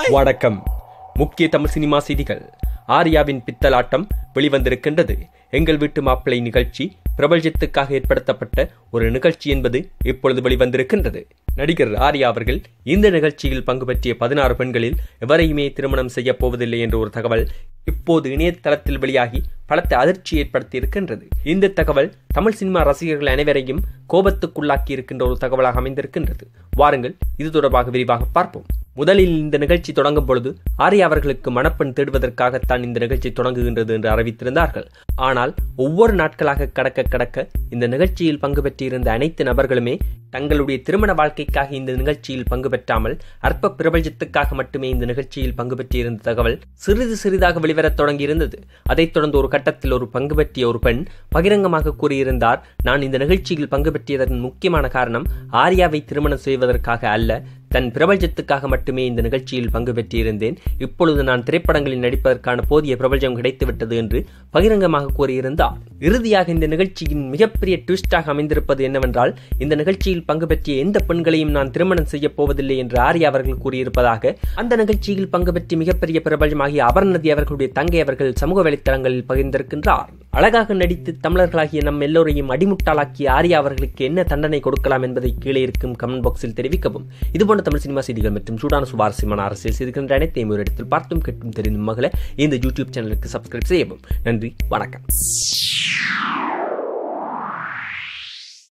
வணக்கம் முக்கிய தமிழ் சினிமா செய்திகள் ஆர்யாவின் பித்தலாட்டம் வெளிவந்திருக்கின்றது எங்கள் வீட்டு மாப்பிள்ளை நிகழ்ச்சி பிரபல்யத்துக்காக ஏற்படுத்தப்பட்ட ஒரு நிகழ்ச்சி என்பது இப்பொழுது வெளிவந்திருக்கின்றது நடிகர் ஆர்யா அவர்கள் இந்த நிகழ்ச்சியில் பங்கு பற்றிய பதினாறு பெண்களில் எவரையுமே திருமணம் செய்யப் போவதில்லை என்ற ஒரு தகவல் இப்போது இணையதளத்தில் வெளியாகி பலத்த அதிர்ச்சி ஏற்படுத்தி இருக்கின்றது இந்த தகவல் தமிழ் சினிமா ரசிகர்கள் அனைவரையும் கோபத்துக்குள்ளாக்கி இருக்கின்ற ஒரு தகவலாக அமைந்திருக்கின்றது வாருங்கள் இது தொடர்பாக விரிவாக பார்ப்போம் முதலில் இந்த நிகழ்ச்சி தொடங்கும் பொழுது ஆர்யா அவர்களுக்கு மணப்பெண் தேடுவதற்காகத்தான் இந்த நிகழ்ச்சி தொடங்குகின்றது என்று அறிவித்திருந்தார்கள் ஆனால் ஒவ்வொரு நாட்களாக கடக்க கடக்க இந்த நிகழ்ச்சியில் பங்கு பெற்றிருந்த அனைத்து நபர்களுமே தங்களுடைய திருமண வாழ்க்கைக்காக இந்த நிகழ்ச்சியில் பங்கு பெற்றாமல் அற்ப பிரபஞ்சத்துக்காக மட்டுமே இந்த நிகழ்ச்சியில் பங்கு பெற்றிருந்த தகவல் சிறிது சிறிதாக வெளிவரத் தொடங்கியிருந்தது அதைத் தொடர்ந்து ஒரு கட்டத்தில் ஒரு பங்கு பற்றிய ஒரு பெண் பகிரங்கமாக கூறியிருந்தார் நான் இந்த நிகழ்ச்சியில் பங்கு பெற்றியதன் முக்கியமான காரணம் ஆர்யாவை திருமணம் செய்வதற்காக அல்ல தன் பிரபஞ்சத்துக்காக மட்டுமே இந்த நிகழ்ச்சியில் பங்கு பெற்றிருந்தேன் இப்பொழுது நான் திரைப்படங்களில் நடிப்பதற்கான போதிய பிரபஞ்சம் கிடைத்துவிட்டது என்று பகிரங்கமாக கூறியிருந்தார் இறுதியாக இந்த நிகழ்ச்சியின் மிகப்பெரிய ட்விஸ்டாக அமைந்திருப்பது என்னவென்றால் இந்த நிகழ்ச்சியில் பங்கு பெற்றிய எந்த பெண்களையும் நான் திருமணம் செய்யப் போவதில்லை என்று ஆர்யா அவர்கள் கூறியிருப்பதாக அந்த நிகழ்ச்சியில் பங்கு பெற்றி மிகப்பெரிய பிரபலமாகிய அபர்ணதி அவர்களுடைய தங்கை அவர்கள் சமூக வலைத்தளங்களில் பகிர்ந்திருக்கின்றார் அழகாக நடித்து தமிழர்களாகிய நம் எல்லோரையும் அடிமுட்டாளாக்கிய ஆர்யா அவர்களுக்கு என்ன தண்டனை கொடுக்கலாம் என்பதை கீழே இருக்கும் கமெண்ட் பாக்ஸில் தெரிவிக்கவும் இதுபோன்ற தமிழ் சினிமா செய்திகள் மற்றும் சூடான சுவாரஸ்யமான அரசியல் செய்திகள் அனைத்தையும் ஒரு இடத்தில் பார்த்தும் கேட்டும் தெரிந்தும் மகள இந்த யூடியூப் சேனலுக்கு சப்ஸ்கிரைப் செய்யவும் நன்றி வணக்கம்